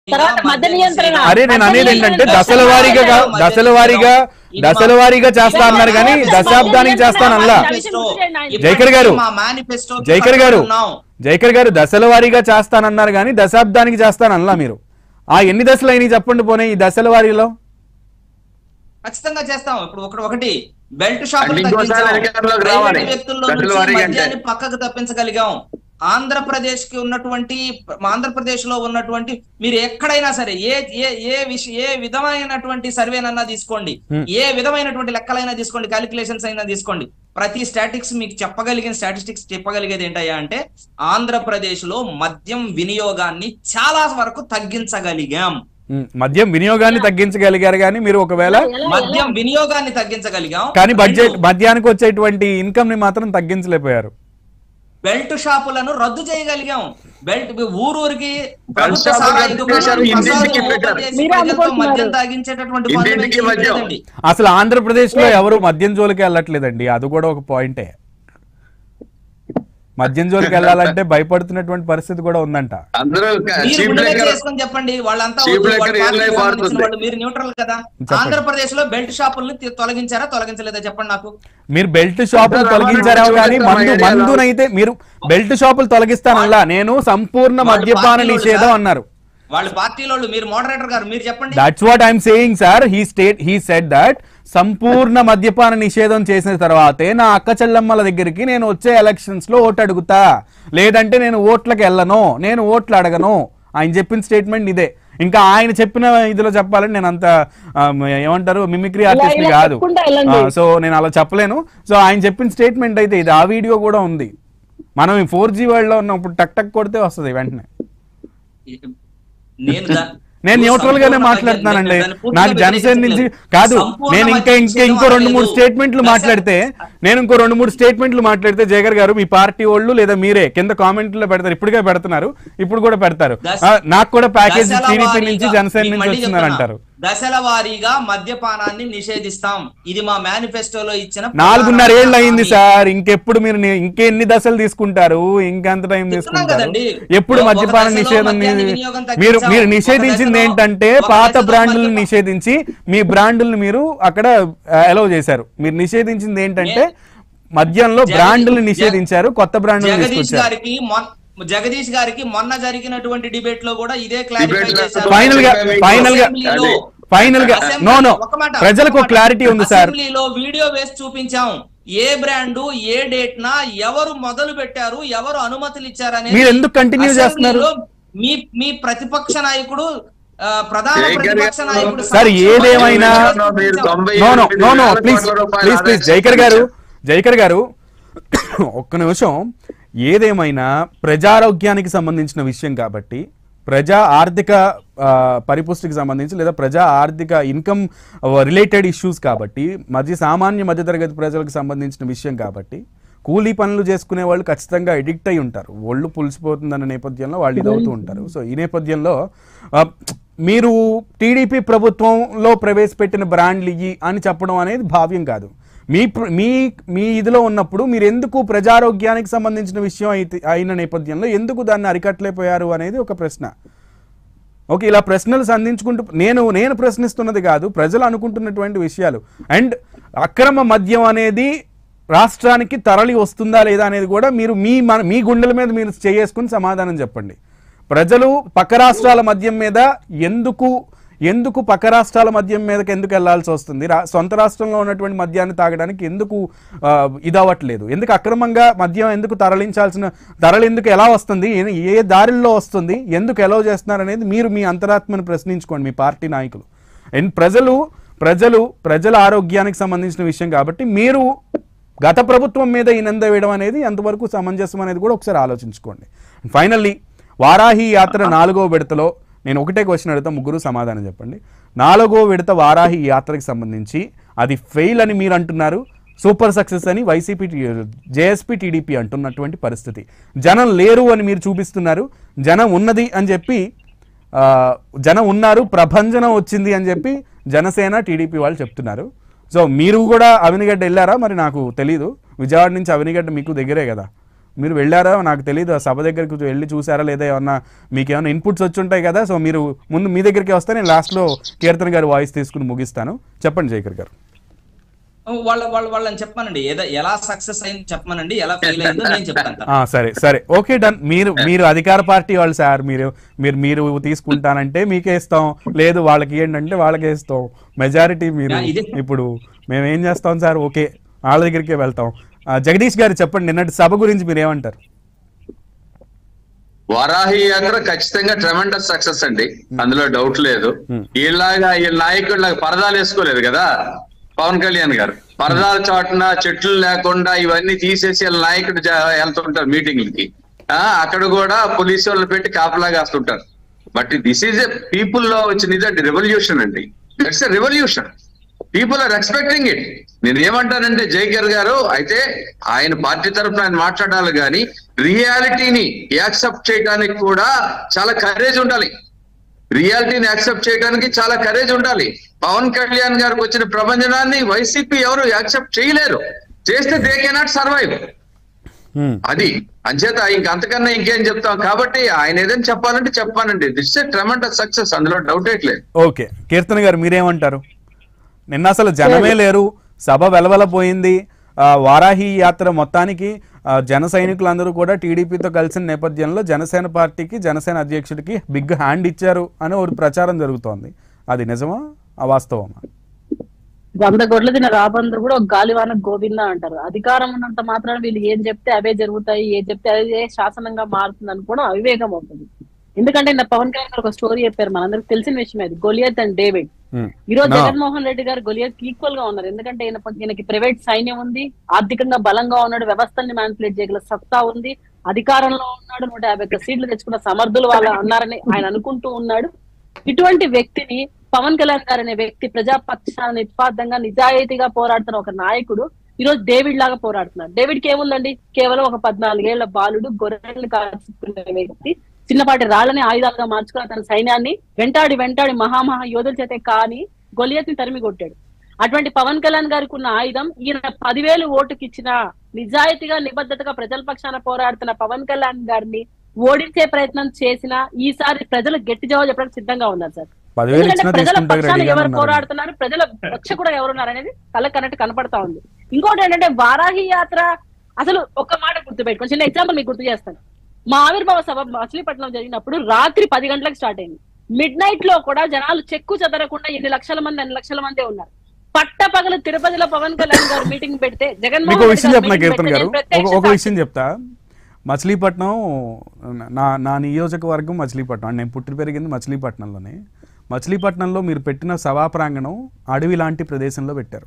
తర్వాత మద్య నియంత్రణ. అరే నేను అనేది ఏంటంటే దశల వారీగా కా- దశల వారీగా దశల వారీగా చేస్తా అన్నారు కానీ దశాబ్దానికి చేస్తానల్లా జైకర్ గారు, మా మేనిఫెస్టో జైకర్ గారు జైకర్ గారు దశల వారీగా చేస్తానన్నారు కానీ దశాబ్దానికి చేస్తానల్లా మీరు ఆ ఎన్ని దశలు అయినాయి చెప్పండి పోనీ ఈ దశల వారీలో ఖచ్చితంగా చేస్తాం ఇప్పుడు ఒకటి ఒకటి బెల్ట్ షాపులు అంటే ఇంకోసారి తగ్గించాం. అధికారంలోకి ప్రైవేట్ రావాలి. వ్యక్తుల్లో గంటల నుంచి వారీగా అంటే. మద్యాన్ని పక్కకు తప్పించగలిగాం ఆంధ్రప్రదేశ్ కి ఉన్నటువంటి ఆంధ్రప్రదేశ్ లో ఉన్నటువంటి మీరు ఎక్కడైనా సరే ఏ ఏ ఏ విష ఏ విధమైనటువంటి సర్వేనన్నా తీసుకోండి Hmm. ఏ విధమైనటువంటి లెక్కలైనా తీసుకోండి క్యాలిక్యులేషన్స్ అయినా తీసుకోండి ప్రతి స్టాటిక్స్ మీకు చెప్పగలిగిన స్టాటిస్టిక్స్ చెప్పగలిగేది ఏంటయ్యా అంటే ఆంధ్రప్రదేశ్ లో మద్యం వినియోగాన్ని చాలా వరకు తగ్గించగలిగాం ఉమ్, మద్యం వినియోగాన్ని తగ్గించగలిగారు కానీ మీరు ఒకవేళ మద్యం వినియోగాన్ని తగ్గించగలిగాం కానీ బడ్జెట్ మద్యానికి వచ్చేటువంటి ఇన్కమ్ ని మాత్రం తగ్గించలేకపోయారు బెల్ట్ షాపులను రద్దు చేయగలిగాం బెల్ట్ ఊరూరికి బెల్ట్ ప్రభుత్వ షాపులు సహాయ రద్దు దుకాణాలు, చేశారు, ఇంటింటికి ప్రసాదాలు పెట్టారు. ఓపెన్ చేసి మీరే ప్రజలతో అనుకుంటున్నారు. మద్యం తాగించేటటువంటి పనులు ఇంటింటికి మేము మద్యం. చేయలేదండి. అసలు ఆంధ్రప్రదేశ్ లో ఎవరు మద్యం జోలికి వెళ్ళట్లేదండి అది కూడా ఒక పాయింటే మద్యం జోలికి వెళ్ళాలంటే భయపడుతున్నటువంటి పరిస్థితి కూడా ఉందంట అందరూ మీరు చీప్ ముందుగా లెక్కర్ చేసుకొని చెప్పండి వాళ్ళంతా Cheap వద్దు, liquor వాళ్ళ real పార్టీకి life సంబంధించిన వాడుతుంది. వాళ్ళు మీరు న్యూట్రల్ కదా చెప్పండి. ఆంధ్రప్రదేశ్ లో బెల్ట్ షాపుల్ని తి- తొలగించారా తొలగించలేదా చెప్పండి నాకు మీరు బెల్ట్ షాపులు అందరూ తొలగించారేమో రవాణా కానీ మందు చూపిస్తాం మా ఏరియాలో. మందునైతే మీరు బెల్ట్ షాపులు తొలగిస్తానల్లా నేను సంపూర్ణ వాళ్ళు మద్యపాన పార్టీలోళ్ళు నిషేధం సార్. అన్నారు వాళ్ళ పార్టీలో మీరు మోడరేటర్ గారు మీరు చెప్పండి that's what I'm saying sir he state he said that సంపూర్ణ మద్యపాన నిషేధం చేసిన తర్వాతే నా అక్క చెల్లమ్మల దగ్గరికి నేను వచ్చే ఎలక్షన్స్ లో ఓటు అడుగుతా లేదంటే నేను ఓట్లకు వెళ్ళను నేను ఓట్లు అడగను ఆయన చెప్పిన స్టేట్మెంట్ ఇదే ఇంకా ఆయన చెప్పిన ఇదిలో చెప్పాలని నేను అంత ఆ, ఏమంటారు మిమిక్రీ ఆర్టిస్ట్ ఇలా కాదు చెప్పుకుంటా వెళ్ళండి. సో నేను అలా చెప్పలేను సో ఆయన చెప్పిన స్టేట్మెంట్ అయితే ఇది ఆ వీడియో కూడా ఉంది మనం ఫోర్ జీ వరల్డ్ లో ఉన్నప్పుడు టక్ టక్ కొడితే వస్తుంది వెంటనే నేను దా- నేను న్యూట్రల్ గానే సంపూర్ణ మాట్లాడుతున్నానండి దాన్ని పూర్తిగా నాకు జనసేన నుంచి వ్యతిరేకించలేదు. కాదు సంపూర్ణ నేను ఇంకా మద్యం ఇంకా ఇంకో రెండు మూడు లేదు. స్టేట్మెంట్లు దశ- మాట్లాడితే నేను ఇంకో రెండు మూడు స్టేట్మెంట్లు మాట్లాడితే జగర్ గారు మీ పార్టీ వాళ్ళు లేదా మీరే కింద కామెంట్లో పెడతారు ఇప్పుడుగా పెడుతున్నారు ఇప్పుడు కూడా పెడతారు దశ- ఆ, నాకు కూడా ప్యాకేజ్ దశల టీడీపీ వారీగా- నుంచి జనసేన మీకు నుంచి మళ్ళీ వస్తున్నారు చెప్తున్నా. అంటారు దశల వారీగా మద్యపానాన్ని నిషేధిస్తాం ఇది మా మేనిఫెస్టోలో ఇచ్చిన నాలుగున్నర ఏళ్ళు అయింది హామీ. సార్ ఇంకెప్పుడు మీరు ని- ఇంకెన్ని దశలు తీసుకుంటారు ఇంకెంత టైం చెప్తున్నాం తీసుకుంటారు కదండి. ఎప్పుడు ఒక మద్యపాన దశలో నిషేధం మద్యాన్ని ని- వినియోగం మీరు తగ్గించాం. మీరు ఒక నిషేధించింది దశలో- ఏంటంటే ఒక పాత దశలో బ్రాండ్లను మద్యపా- నిషేధించి మీ బ్రాండ్లను మీరు అక్కడ అలౌ చేశారు మీరు నిషేధించింది ఏంటంటే మద్యంలో జగదీష్- బ్రాండ్లు నిషేధించారు కొత్త బ్రాండ్లు జగదీష్ తీసుకొచ్చారు గారికి మొన్- జగదీష్ గారికి మొన్న జరిగినటువంటి డిబేట్ లో కూడా ఇదే క్లారిఫై Debate లో చేశారు ఫైనల్ గా ఫైనల్ గా అసెంబ్లీలో- ఫైనల్ గా అసెంబ్లీ- నో నో ఒక మాట, ప్రజలకు ఒక మాట. క్లారిటీ ఉంది సార్ అసెంబ్లీలో వీడియో వేసి చూపించాం ఏ బ్రాండు ఏ డేట్ నా ఎవరు మొదలు పెట్టారు ఎవరు అనుమతులు ఇచ్చారనేది మీరు ఎందుకు continue చేస్తున్నారు? అసెంబ్లీలో మీ మీ ప్రతిపక్ష నాయకుడు ఆ, ప్రధాన జైకర్ ప్రతిపక్ష గారు- నాయకుడు సార్ సమక్షంలో ఏదేమైనా మీరు తొంభై నో నో ఎనిమిది నో నో వేల ప్లీజ్ కోట్ల రూపాయల ప్లీజ్ ప్లీజ్ ఆదాయం జైకర్ గారు చూపించారు. జైకర్ గారు ఒక్క నిమిషం ఏదేమైనా ప్రజారోగ్యానికి సంబంధించిన విషయం కాబట్టి ప్రజా ఆర్థిక ఆ, పరిపుష్టికి సంబంధించి లేదా ప్రజా ఆర్థిక ఇన్కమ్ రిలేటెడ్ ఇష్యూస్ కాబట్టి మధ్య సామాన్య మధ్యతరగతి ప్రజలకు సంబంధించిన విషయం కాబట్టి కూలీ పనులు చేసుకునే వాళ్ళు ఖచ్చితంగా ఎడిక్ట్ అయి ఉంటారు ఒళ్ళు పులిసిపోతుందన్న నేపథ్యంలో వాళ్ళు ఇదవుతూ ఉంటారు సో ఈ నేపథ్యంలో ఆ, మీరు టీడీపీ ప్రభుత్వంలో ప్రవేశపెట్టిన బ్రాండ్లు ఇయ్యి అని చెప్పడం అనేది భావ్యం కాదు మీ ప్ర- మీ మీ ఇదిలో ఉన్నప్పుడు మీరు ఎందుకు ప్రజారోగ్యానికి సంబంధించిన విషయం అయితే అయిన నేపథ్యంలో ఎందుకు దాన్ని అరికట్టలేకపోయారు అనేది ఒక ప్రశ్న ఓకే ఇలా ప్రశ్నలు సంధించుకుంటూ నేను నేను ప్రశ్నిస్తున్నది కాదు ప్రజలు అనుకుంటున్నటువంటి విషయాలు అండ్ అక్రమ మద్యం అనేది రాష్ట్రానికి తరలి వస్తుందా లేదా అనేది కూడా మీరు మీ మన మీ గుండెల మీద మీరు చేసుకుని సమాధానం చెప్పండి ప్రజలు పక్క రాష్ట్రాల మద్యం మీద ఎందుకు ఎందుకు పక్క రాష్ట్రాల మద్యం మీదకి ఎందుకు వెళ్లాల్సి వస్తుంది రా సొంత రాష్ట్రంలో ఉన్నటువంటి మద్యాన్ని తాగడానికి ఎందుకు ఆ, ఇదవ్వట్లేదు ఎందుకు అక్రమంగా మద్యం ఎందుకు తరలించాల్సిన తరలి ఎందుకు ఎలా వస్తుంది ఏ- ఏ దారిల్లో వస్తుంది ఎందుకు ఎలవ్ చేస్తున్నారు అనేది మీరు మీ అంతరాత్మను ప్రశ్నించుకోండి మీ పార్టీ నాయకులు అండ్ ప్రజలు ప్రజలు ప్రజల ఆరోగ్యానికి సంబంధించిన విషయం కాబట్టి మీరు గత ప్రభుత్వం మీద ఈ నింద వేయడం అనేది ఎంతవరకు సమంజసం అనేది కూడా ఒకసారి ఆలోచించుకోండి ఫైనల్లీ వారాహి యాత్ర నాలుగో విడతలో నేను ఒకటే క్వశ్చన్ అడుగుతా ముగ్గురు సమాధానం చెప్పండి నాలుగో విడత వారాహి యాత్రకి సంబంధించి అది ఫెయిల్ అని మీరు అంటున్నారు సూపర్ సక్సెస్ అని వైసీపీ జేఎస్పీ టీడీపీ అంటున్నటువంటి పరిస్థితి జనం లేరు అని మీరు చూపిస్తున్నారు జనం ఉన్నది అని చెప్పి ఆ, జనం ఉన్నారు ప్రభంజనం వచ్చింది అని చెప్పి జనసేన టీడీపీ వాళ్ళు చెప్తున్నారు సో మీరు కూడా అవినిగడ్డ వెళ్ళారా మరి నాకు తెలీదు విజయవాడ నుంచి అవినిగడ్డ మీకు దగ్గరే కదా మీరు వెళ్ళారా నాకు తెలియదు ఆ సభ దగ్గరికి వెళ్ళి చూసారా లేదా ఏమన్నా మీకు ఏమైనా ఇన్పుట్స్ వచ్చి ఉంటాయి కదా సో మీరు ముందు మీ దగ్గరికి వస్తే నేను లాస్ట్లో కీర్తన గారి వాయిస్ తీసుకుని ముగిస్తాను చెప్పండి జయకర్ గారు వాళ్ళ వాళ్ళ వాళ్ళని చెప్పానండి ఏదో ఎలా సక్సెస్ అయింది చెప్పమనండి ఎలా ఫెయిల్ అయిందో నేను చెప్తాను ఆ, సరే సరే ఓకే డన్ మీరు మీరు అధికార పార్టీ వాళ్ళు సార్ మీరు మీరు మీరు తీసుకుంటానంటే మీకే ఇస్తాం లేదు వాళ్ళకి ఏంటంటే వాళ్ళకే ఇస్తాం మెజారిటీ మీరు యా, ఇదే. ఇప్పుడు మేము ఏం చేస్తాం సార్ ఓకే వాళ్ళ దగ్గరికే వెళ్తాం ఆ, జగదీష్ గారు చెప్పండి నిన్నటి సభ గురించి మీరు ఏమంటారు వారాహి యాత్ర ఖచ్చితంగా ట్రెమెండస్ సక్సెస్ అండి అందులో డౌట్ లేదు Hmm. ఇలాగా ఈ నాయకుడిలాగా పరదాలు వేసుకోలేదు కదా పవన్ కళ్యాణ్ గారు పరదాల చాటున చెట్లు లేకుండా ఇవన్నీ తీసేసి వీళ్ళ నాయకుడు జా- వెళ్తుంటారు మీటింగ్లకి ఆ అక్కడ కూడా పోలీసు వాళ్ళు పెట్టి కాపలా కాస్తుంటారు but this is a people లో వచ్చిన ఇదండి రెవల్యూషన్ అండి it's a revolution people are expecting it నేను ఏమంటానంటే జైకర్ గారు అయితే ఆయన పార్టీ తరఫున ఆయన మాట్లాడాలి కానీ రియాలిటీని యాక్సెప్ట్ చేయడానికి కూడా చాలా కరేజ్ ఉండాలి రియాలిటీని యాక్సెప్ట్ చేయడానికి చాలా కరేజ్ ఉండాలి పవన్ కళ్యాణ్ గారికి వచ్చిన ప్రపంచనాన్ని వైసీపీ ఎవరు యాక్సెప్ట్ చేయలేరు చేస్తే దే కెనాట్ సర్వైవ్ హ్మ్. అది అంచేత ఇంక అంతకన్నా ఇంకేం చెప్తాం కాబట్టి ఆయన ఏదైనా చెప్పాలంటే చెప్పానండి దిస్ ఎ ట్రమెండస్ సక్సెస్ అందులో డౌట్ లేదు ఓకే కీర్తన గారు మీరేమంటారు నిన్న అసలు జనమే లేరు సభ వెలవెలపోయింది ఆ, వారాహి యాత్ర మొత్తానికి ఆ, జన సైనికులందరూ కూడా టీడీపీతో కలిసిన నేపథ్యంలో జనసేన పార్టీకి జనసేన అధ్యక్షుడికి బిగ్ హ్యాండ్ ఇచ్చారు అని ఒక ప్రచారం జరుగుతోంది అది నిజమా అవాస్తవమా వంద గొడ్ల తిన రాబందరు కూడా ఒక గాలివాన గోవింద అంటారు అధికారం ఉన్నంత మాత్రాన వీళ్ళు ఏం చెప్తే అవే జరుగుతాయి ఏం చెప్తే అదే శాసనంగా మారుతుంది అనుకోవడం అవివేకం అవుతుంది ఎందుకంటే నా పవన్ కళ్యాణ్ గారు ఒక స్టోరీ చెప్పారు మనందరికి తెలిసిన విషయం అది గొలియత్ అండ్ డేవిడ్ హ్మ్. ఈ రోజు No. జగన్మోహన్ రెడ్డి గారు గొలియత్ ఈక్వల్ గా ఉన్నారు ఎందుకంటే ఈయన ఈయనకి ప్రైవేట్ సైన్యం ఉంది ఆర్థికంగా బలంగా ఉన్నాడు వ్యవస్థల్ని మ్యానిపులేట్ చేయగల సత్తా ఉంది అధికారంలో ఉన్నాడు నూట యాభై ఒక్క సీట్లు తెచ్చుకున్న సమర్థులు వాళ్ళు అన్నారని ఆయన అనుకుంటూ ఉన్నాడు ఇటువంటి వ్యక్తిని పవన్ కళ్యాణ్ గారు అనే వ్యక్తి ప్రజాపక్షాన్ని నిస్వార్థంగా నిజాయితీగా పోరాడుతున్న ఒక నాయకుడు ఈ రోజు డేవిడ్ లాగా పోరాడుతున్నాడు డేవిడ్ కి ఏముందండి కేవలం ఒక పద్నాలుగేళ్ల బాలుడు గొర్రెలు కాచుకునే వ్యక్తి చిన్నపాటి రాళ్ళని ఆయుధాలుగా మార్చుకుని తన సైన్యాన్ని వెంటాడి వెంటాడి మహామహా యోధుల చేతే కాని గొలియత్ని తరిమి కొట్టాడు అటువంటి పవన్ కళ్యాణ్ గారికి ఉన్న ఆయుధం ఈయన పదివేలు ఓటుకి ఇచ్చిన నిజాయితీగా నిబద్ధతగా ప్రజల పక్షాన పోరాడుతున్న పవన్ కళ్యాణ్ గారిని ఓడించే ప్రయత్నం చేసిన ఈసారి ప్రజలు గట్టి జవాబు చెప్పడానికి సిద్ధంగా ఉన్నారు సార్ పదివేలు ఎందుకంటే ఇచ్చినా ప్రజల తీసుకుంటారు పక్షాన రెడీగా ఎవరు ఉన్నారు పోరాడుతున్నారు ప్రజల పక్ష కూడా ఎవరున్నారు అనేది కళ్ళ కన్నట్టు కనపడతా ఉంది ఇంకోటి ఏంటంటే వారాహి యాత్ర అసలు ఒక మాట గుర్తు పెట్టుకోండి చిన్న ఎగ్జాంపుల్ మీకు గుర్తు చేస్తాను మా ఆవిర్భావ సభ మచిలీపట్నం జరిగినప్పుడు రాత్రి పది గంటలకు స్టార్ట్ అయింది మిడ్ నైట్ లో కూడా జనాలు చెక్కు చెదరకుండా ఎన్ని లక్షల మంది ఎన్ని లక్షల మంది ఉన్నారు పట్ట పగలు తిరుపతిలో పవన్ కళ్యాణ్ గారు మీటింగ్ పెడితే మీకు జగన్మోహన్ ఒక రెడ్డి విషయం గారు చెప్పిన meeting కీర్తన్ పెడితే గారు నేను ప్రత్యక్ష ఒక- ఒక సాక్షి. విషయం చెప్తా మచిలీపట్నం నా నా నియోజకవర్గం మచిలీపట్నం అంటే నేను పుట్టి పెరిగింది మచిలీపట్నంలోనే మచిలీపట్నంలో మీరు పెట్టిన సభా ప్రాంగణం అడవి లాంటి ప్రదేశంలో పెట్టారు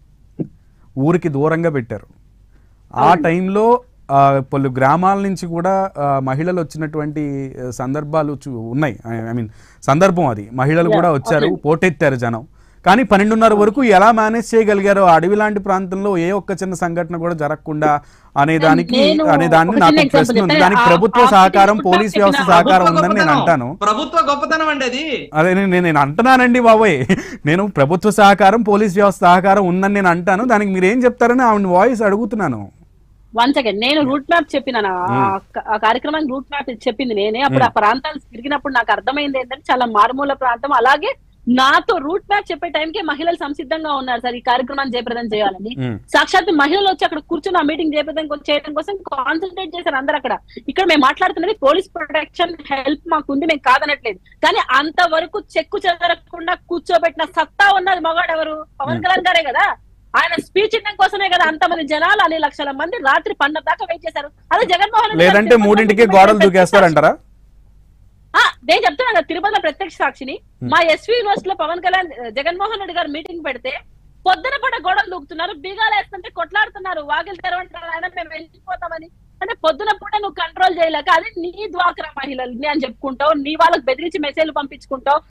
ఊరికి దూరంగా పెట్టారు ఆ టైంలో ఆ, పలు గ్రామాల నుంచి కూడా ఆ, మహిళలు వచ్చినటువంటి ఆ, సందర్భాలు చూ- ఉన్నాయి ఐ మీన్ సందర్భం అది మహిళలు కూడా వచ్చారు పోటెత్తారు జనం కానీ పన్నెండున్నర వరకు ఎలా మేనేజ్ చేయగలిగారో ఆ అడవి లాంటి ప్రాంతంలో ఏ ఒక్క చిన్న సంఘటన కూడా జరగకుండా అనే దానికి నేను అనే దాన్ని ఒక నాకు చిన్న example ప్రశ్న ఉంది చెప్తాను. దానికి ఆ- ప్రభుత్వ ఆ సహకారం తీసుకుంటా పోలీస్ వ్యవస్థ చెప్పిన సహకారం ప్రభుత్వ ఉందని నేను గొప్పతనం. అంటాను ప్రభుత్వ గొప్పతనం అండి అది అదే నేను నేను- నేను అంటున్నానండి బాబోయ్ నేను ప్రభుత్వ సహకారం పోలీస్ వ్యవస్థ సహకారం ఉందని నేను అంటాను దానికి మీరు ఏం చెప్తారని ఆవిడ వాయిస్ అడుగుతున్నాను వన్ సెకండ్ నేను రూట్ మ్యాప్ చెప్పినాను ఆ క- ఆ కార్యక్రమానికి రూట్ మ్యాప్ చెప్పింది నేనే అప్పుడు ఆ ప్రాంతాలు తిరిగినప్పుడు నాకు అర్థమైంది ఏంటంటే చాలా మారుమూల ప్రాంతం అలాగే నాతో రూట్ మ్యాప్ చెప్పే టైంకి మహిళలు సంసిద్ధంగా ఉన్నారు సార్ ఈ కార్యక్రమాన్ని జయప్రదం చేయాలని మ్మ్. సాక్షాత్ మహిళలు వచ్చి అక్కడ కూర్చుని ఆ మీటింగ్ జయప్రదం కొ- చేయడం కోసం కాన్సన్ట్రేట్ చేశారు అందరు అక్కడ ఇక్కడ మేము మాట్లాడుతున్నది పోలీస్ ప్రొటెక్షన్ హెల్ప్ మాకు ఉంది మేము కాదనట్లేదు కానీ అంతవరకు చెక్కు చెదరకుండా కూర్చోబెట్టిన సత్తా ఉన్నది మగాడు ఎవరు పవన్ కళ్యాణ్ గారే కదా ఆయన స్పీచ్ ఇవ్వడం కోసమే కదా అంతమంది జనాలు అన్ని లక్షల మంది రాత్రి పన్నెండు దాకా వెయిట్ చేశారు అదే జగన్మోహన్ రెడ్డి గారు లేదంటే తిరుపతిలో మూడింటికి కూర్చోబెట్టి గోడలు ప్రత్యక్ష దూకేస్తారంటారా ఆ, నేను చెప్తున్నాను కదా, తిరుపతిలో ప్రత్యక్ష సాక్షిని మా ఎస్వి యూనివర్సిటీలో పవన్ కళ్యాణ్ జగన్మోహన్ రెడ్డి గారు మీటింగ్ పెడితే పొద్దున పూట గోడలు దూకుతున్నారు బీగాలు వేస్తుంటే కొట్లాడుతున్నారు వాకిలు తెరవంటారు ఆయన మేము వెళ్ళిపోతామని అంటే పొద్దున పూట నువ్వు కంట్రోల్ చేయలేక అది నీ ద్వాకరా మహిళల్ని అని చెప్పుకుంటావు నీ వాళ్ళకి బెదిరించి మెసేజ్లు పంపించుకుంటావు